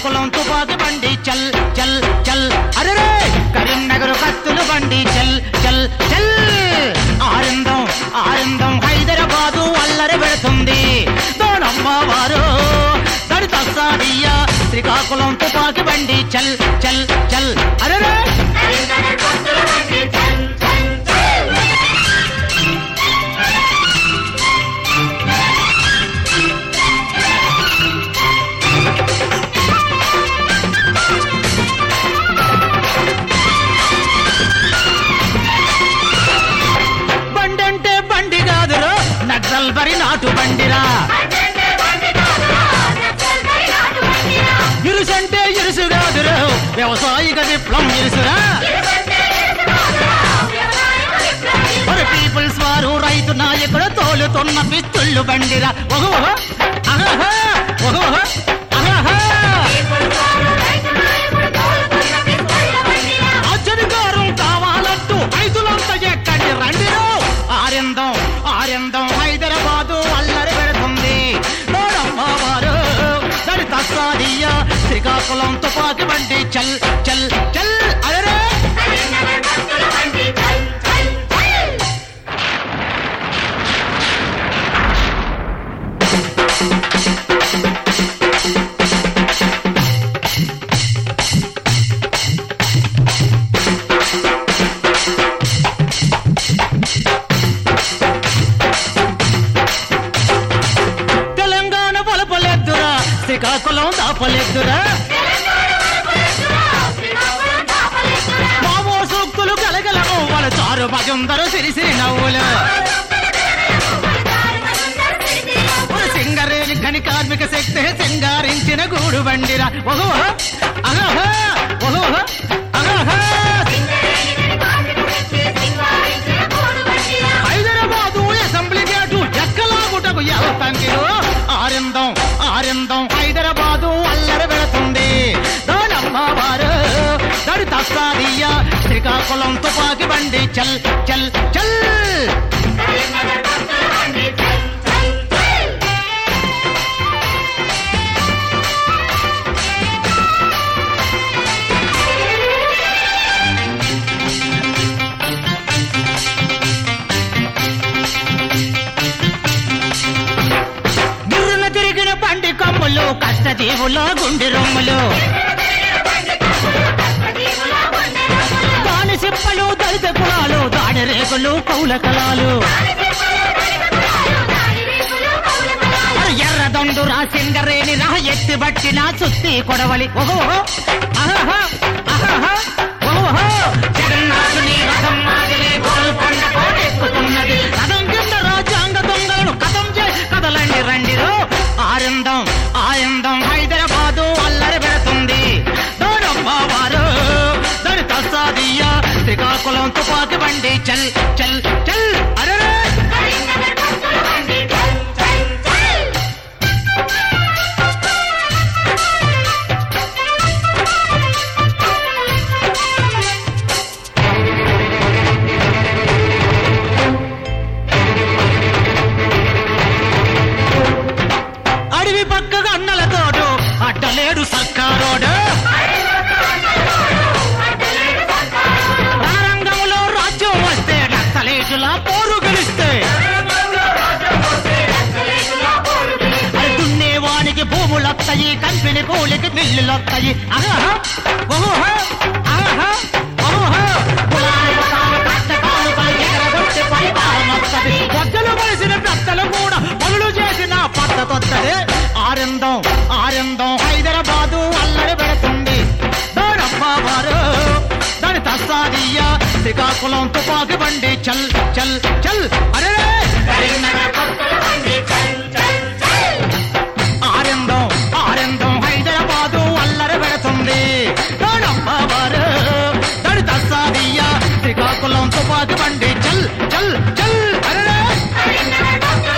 శ్రీకాకుళం తుపాకి బండి చల్ చల్ చల్ అరే కరీంనగర్ కత్తులు బండి చల్ చల్ చల్ ఆనందం ఆనందం హైదరాబాదు అల్లరి పెడుతుంది దోనమ్మ వారు దడి తస్సాడియా శ్రీకాకుళం తుపాకి బండి చల్ చల్ చల్ అరే బండంటే బండి కాదురో నక్సల్ బరి నాటు బండిరా ఇరుసంటే ఇరుసు కాదురో వ్యవసాయిక విప్లవం ఇరుసురా మరి పీపుల్స్ వారు రైతు నాయకుడు తోలుతున్న పిస్తుళ్ళు బండిరా ఓహో అహహ ఓహో అహహ అధికారం కావాలంటూ రైతులంతా ఎక్కడి రండిరో ఆరిందం ఆరిందం హైదరాబాదు అల్లరి పెడుతుంది వారు దళిత తస్సాదియ శ్రీకాకుళం తుపాకి బండి చల్ చల్ చల్ అరే తెలంగాణ పొలపలెద్దురా శ్రీకాకుళం దాపలెద్దురా మామో సూక్తులు కలగలము వాళ్ళ చారు భజందరు సిరిసిరి నవ్వులు ఒక సింగరేణి ఖని కార్మిక శక్తి సింగారించిన గూడు బండిరా ఓహో అహహ ఓహో అహహ హైదరాబాదు అసెంబ్లీ గేటు ఎక్కలాగుటకు ఎల్తంగిలో ఆరిందం ఆరిందం హైదరాబాదు అల్లరి పెడుతుంది దానమ్మ వారు దడి తస్తాదియ శ్రీకాకుళం తుపాకి బండి చల్ చల్ చల్ గిర్రున తిరిగిన బండి కొమ్ములు కష్టజీవుల గుండె రొమ్ములు దాని సిప్పలు దళిత కులాలు దాడి రేకులు కౌల కళాలు ఎర్ర దొండు రా సింగరేణి రా ఎత్తి బట్టిన చుత్తి కొడవలి ఓహో అహహ అహహ ఓహో జగన్నాథుని రథం మాదిరి గోల్కొండ కోటెక్కుతున్నది రథం కింద రాజ్యాంగ దొంగలను కథం చేసి కదలండి రండిరో ఆనందం ఆనందం హైదరాబాదు అల్లరి పెడుతుంది దూరమ్మ వారు దాని తస్సాదియ శ్రీకాకుళం తుపాకి బండి చల్ చల్ చల్ అరే అడవి పక్కగా అన్నలతోడు అడ్డలేడు సర్కారోడు రణరంగంలో రాజ్యం వస్తే నక్సలేటుల పోరు గెలిస్తే అది దున్నేవానికి భూములొస్తాయి కంపెనీ కూలికి మిల్లులొస్తాయి అహహ ఓహో అహహ ఓహో కులాలకు తాను కష్టకాలుకలు ఎగరగొట్టి పరిపాలనొస్తది. పొద్దలు కలిసిన పెద్దలు కూడా పనులు చేసిన పద్ధతొత్తది ఆనందం ఆనందం హైదరాబాదు అల్లరి పెడుతుంది దానమ్మ వారు దాని తస్సాదియ శ్రీకాకుళం తుపాకి బండి చల్ చల్ చల్ అరే ఆనందం ఆనందం హైదరాబాదు అల్లరి పెడుతుంది దానమ్మ వారు దాని తస్సాదియ శ్రీకాకుళం తుపాకి బండి చల్ చల్ చల్ అరే